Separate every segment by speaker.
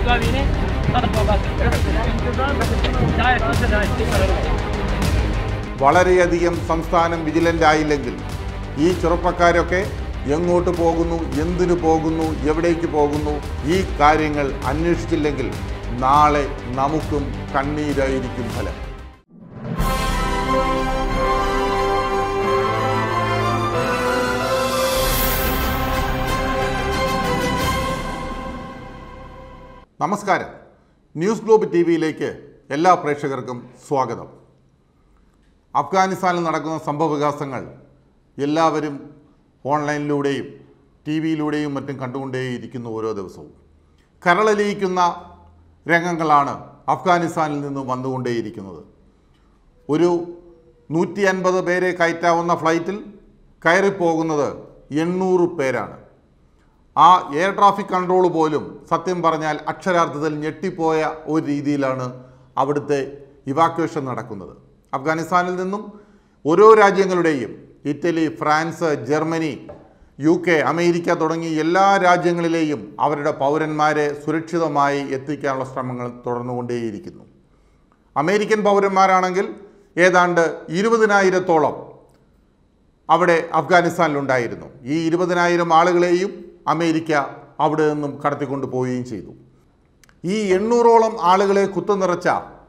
Speaker 1: Gavine, hadi baba. Gayet güzel,
Speaker 2: വളരെയധികം സംസ്ഥാനം vigilant ആയില്ലെങ്കിൽ ഈ ചെറുപ്പക്കാരൊക്കെ എങ്ങോട്ട് പോകുന്നു എന്തിനു പോകുന്നു എവിടേക്ക് പോകുന്നു ഈ കാര്യങ്ങൾ അന്വേഷിച്ചില്ലെങ്കിൽ നാളെ നമുക്കും കണ്ണീരായിരിക്കും ഫലം നമസ്കാരം ന്യൂസ് ഗ്ലോബ് ടി വിയിലേക്ക് എല്ലാ പ്രേക്ഷകർക്കും സ്വാഗതം അഫ്ഗാനിസ്ഥാനിൽ നടക്കുന്ന സംഭവവികാസങ്ങൾ എല്ലാവരും ഓൺലൈനിലൂടെയും ടി വിയിലൂടെയും മറ്റും കണ്ടുകൊണ്ടേയിരിക്കുന്നു ഓരോ ദിവസവും കരളലിയിക്കുന്ന രംഗങ്ങളാണ് അഫ്ഗാനിസ്ഥാനിൽ നിന്ന് വന്നുകൊണ്ടേയിരിക്കുന്നത് ഒരു നൂറ്റി അൻപത് പേരെ കയറ്റാവുന്ന ഫ്ലൈറ്റിൽ കയറിപ്പോകുന്നത് എണ്ണൂറ് പേരാണ് ആ എയർ ട്രാഫിക് കൺട്രോൾ പോലും സത്യം പറഞ്ഞാൽ അക്ഷരാർത്ഥത്തിൽ ഞെട്ടിപ്പോയ ഒരു രീതിയിലാണ് അവിടുത്തെ ഇവാക്വേഷൻ നടക്കുന്നത് അഫ്ഗാനിസ്ഥാനിൽ നിന്നും ഓരോ രാജ്യങ്ങളുടെയും Italy France Germany U K America തുടങ്ങി എല്ലാ രാജ്യങ്ങളിലെയും അവരുടെ പൗരന്മാരെ സുരക്ഷിതമായി എത്തിക്കാനുള്ള ശ്രമങ്ങൾ തുടർന്നുകൊണ്ടേയിരിക്കുന്നു അമേരിക്കൻ പൗരന്മാരാണെങ്കിൽ ഏതാണ്ട് ഇരുപതിനായിരത്തോളം അവിടെ അഫ്ഗാനിസ്ഥാനിലുണ്ടായിരുന്നു ഈ ഇരുപതിനായിരം ആളുകളെയും അമേരിക്ക അവിടെ നിന്നും കടത്തിക്കൊണ്ട് പോവുകയും ചെയ്തു ഈ എണ്ണൂറോളം ആളുകളെ കുത്തുനിറച്ച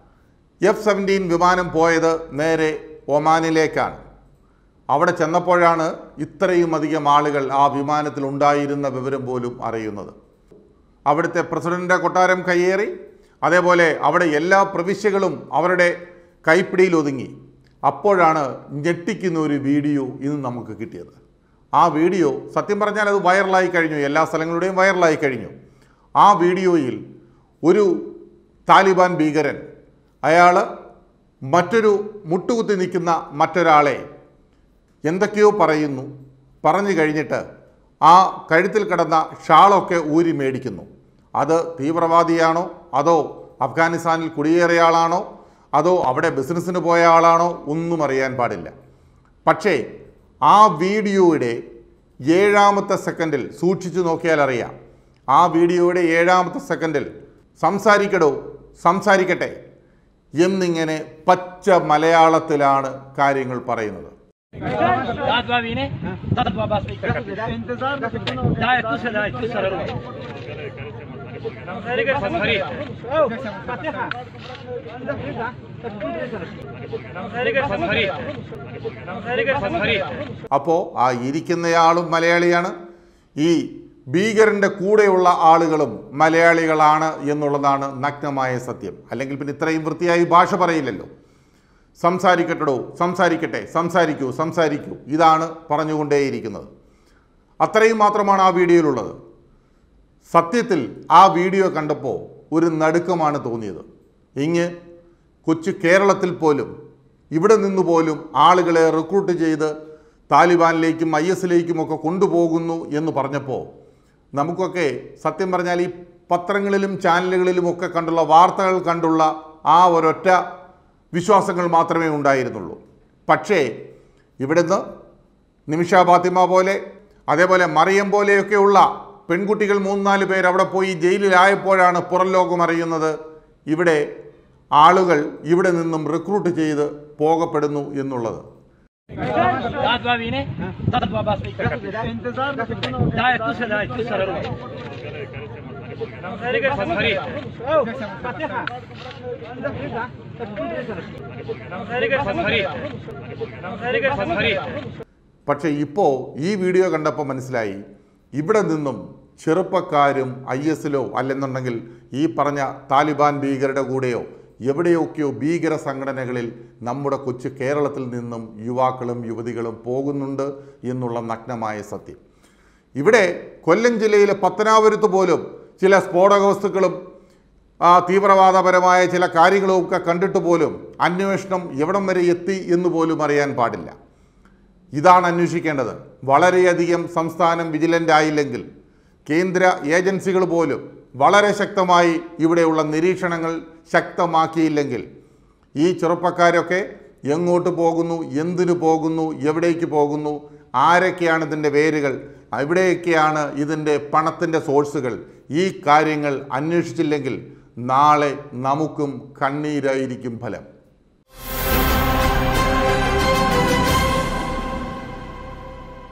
Speaker 2: എഫ് സെവൻറ്റീൻ വിമാനം പോയത് നേരെ ഒമാനിലേക്കാണ് അവിടെ ചെന്നപ്പോഴാണ് ഇത്രയും അധികം ആളുകൾ ആ വിമാനത്തിൽ ഉണ്ടായിരുന്ന വിവരം പോലും അറിയുന്നത് അവിടുത്തെ പ്രസിഡന്റിൻ്റെ കൊട്ടാരം കയ്യേറി അതേപോലെ അവിടെ എല്ലാ പ്രവിശ്യകളും അവരുടെ കൈപ്പിടിയിൽ ഒതുങ്ങി അപ്പോഴാണ് ഞെട്ടിക്കുന്ന ഒരു വീഡിയോ ഇന്ന് നമുക്ക് കിട്ടിയത് ആ വീഡിയോ സത്യം പറഞ്ഞാൽ അത് വൈറലായി കഴിഞ്ഞു എല്ലാ സ്ഥലങ്ങളുടെയും വൈറലായി കഴിഞ്ഞു ആ വീഡിയോയിൽ ഒരു താലിബാൻ ഭീകരൻ അയാൾ മറ്റൊരു മുട്ടുകുത്തി നിൽക്കുന്ന മറ്റൊരാളെ എന്തൊക്കെയോ പറയുന്നു പറഞ്ഞു കഴിഞ്ഞിട്ട് ആ കഴുത്തിൽ കിടന്ന ഷാളൊക്കെ ഊരി മേടിക്കുന്നു അത് തീവ്രവാദിയാണോ അതോ അഫ്ഗാനിസ്ഥാനിൽ കുടിയേറിയ ആളാണോ അതോ അവിടെ ബിസിനസ്സിന് പോയ ആളാണോ ഒന്നും അറിയാൻ പാടില്ല പക്ഷേ ആ വീഡിയോയുടെ ഏഴാമത്തെ സെക്കൻഡിൽ സൂക്ഷിച്ചു നോക്കിയാൽ അറിയാം ആ വീഡിയോയുടെ ഏഴാമത്തെ സെക്കൻഡിൽ സംസാരിക്കടോ സംസാരിക്കട്ടെ എന്നിങ്ങനെ പച്ച മലയാളത്തിലാണ് കാര്യങ്ങൾ പറയുന്നത്
Speaker 1: Hadi Gavine, hadi baba. Gayet güzel, güzel. Harika, harika. Harika, harika. Harika, harika.
Speaker 2: അപ്പോൾ ആ ഇരിക്കുന്നയാളും മലയാളിയാണ് ഈ ഭീകരൻ്റെ കൂടെയുള്ള ആളുകളും മലയാളികളാണ് എന്നുള്ളതാണ് നഗ്നമായ സത്യം അല്ലെങ്കിൽ പിന്നെ ഇത്രയും വൃത്തിയായി ഭാഷ പറയില്ലല്ലോ സംസാരിക്കട്ടെടോ സംസാരിക്കട്ടെ സംസാരിക്കൂ സംസാരിക്കൂ ഇതാണ് പറഞ്ഞുകൊണ്ടേയിരിക്കുന്നത് അത്രയും മാത്രമാണ് ആ വീഡിയോയിലുള്ളത് സത്യത്തിൽ ആ വീഡിയോ കണ്ടപ്പോൾ ഒരു നടുക്കമാണ് തോന്നിയത് ഇങ്ങ് കൊച്ചു കേരളത്തിൽ പോലും ഇവിടെ നിന്ന് പോലും ആളുകളെ റിക്രൂട്ട് ചെയ്ത് താലിബാനിലേക്കും ഐ എസിലേക്കും ഒക്കെ കൊണ്ടുപോകുന്നു എന്ന് പറഞ്ഞപ്പോൾ നമുക്കൊക്കെ സത്യം പറഞ്ഞാൽ ഈ പത്രങ്ങളിലും ചാനലുകളിലും ഒക്കെ കണ്ടുള്ള വാർത്തകൾ കണ്ടുള്ള ആ ഒരൊറ്റ വിശ്വാസങ്ങൾ മാത്രമേ ഉണ്ടായിരുന്നുള്ളൂ പക്ഷേ ഇവിടുന്ന് നിമിഷ ഫാത്തിമ പോലെ അതേപോലെ മറിയം പോലെയൊക്കെയുള്ള പെൺകുട്ടികൾ മൂന്നാല് പേര് അവിടെ പോയി ജയിലിലായപ്പോഴാണ് പുറം ലോകം അറിയുന്നത് ഇവിടെ ആളുകൾ ഇവിടെ നിന്നും റിക്രൂട്ട് ചെയ്ത് പോകപ്പെടുന്നു എന്നുള്ളത്
Speaker 1: Hadi Gavine, hadi baba. Gayet güzel, güzel. Harika, harika. Harika, harika. Harika, harika.
Speaker 2: പക്ഷേ ഇപ്പോൾ ഈ വീഡിയോ കണ്ടപ്പോൾ മനസ്സിലായി ഇവിടെ നിന്നും ചെറുപ്പക്കാരും ഐ എസിലോ അല്ലെന്നുണ്ടെങ്കിൽ ഈ പറഞ്ഞ താലിബാൻ ഭീകരുടെ കൂടെയോ എവിടെയൊക്കെയോ ഭീകര സംഘടനകളിൽ നമ്മുടെ കൊച്ചു കേരളത്തിൽ നിന്നും യുവാക്കളും യുവതികളും പോകുന്നുണ്ട് എന്നുള്ള നഗ്നമായ സത്യം ഇവിടെ കൊല്ലം ജില്ലയിലെ പത്തനാപുരത്ത് പോലും ചില സ്ഫോടക വസ്തുക്കളും ആ തീവ്രവാദപരമായ ചില കാര്യങ്ങളും ഒക്കെ കണ്ടിട്ട് പോലും അന്വേഷണം എവിടം വരെ എത്തി എന്ന് പോലും അറിയാൻ പാടില്ല ഇതാണ് അന്വേഷിക്കേണ്ടത് വളരെയധികം സംസ്ഥാനം വിജിലൻ്റ് ആയില്ലെങ്കിൽ കേന്ദ്ര ഏജൻസികൾ പോലും വളരെ ശക്തമായി ഇവിടെയുള്ള നിരീക്ഷണങ്ങൾ ശക്തമാക്കിയില്ലെങ്കിൽ ഈ ചെറുപ്പക്കാരൊക്കെ എങ്ങോട്ട് പോകുന്നു എന്തിനു പോകുന്നു എവിടേക്ക് പോകുന്നു ആരൊക്കെയാണ് ഇതിൻ്റെ വേരുകൾ എവിടെയൊക്കെയാണ് ഇതിൻ്റെ പണത്തിൻ്റെ സോഴ്സുകൾ ഈ കാര്യങ്ങൾ അന്വേഷിച്ചില്ലെങ്കിൽ നാളെ നമുക്കും കണ്ണീരായിരിക്കും ഫലം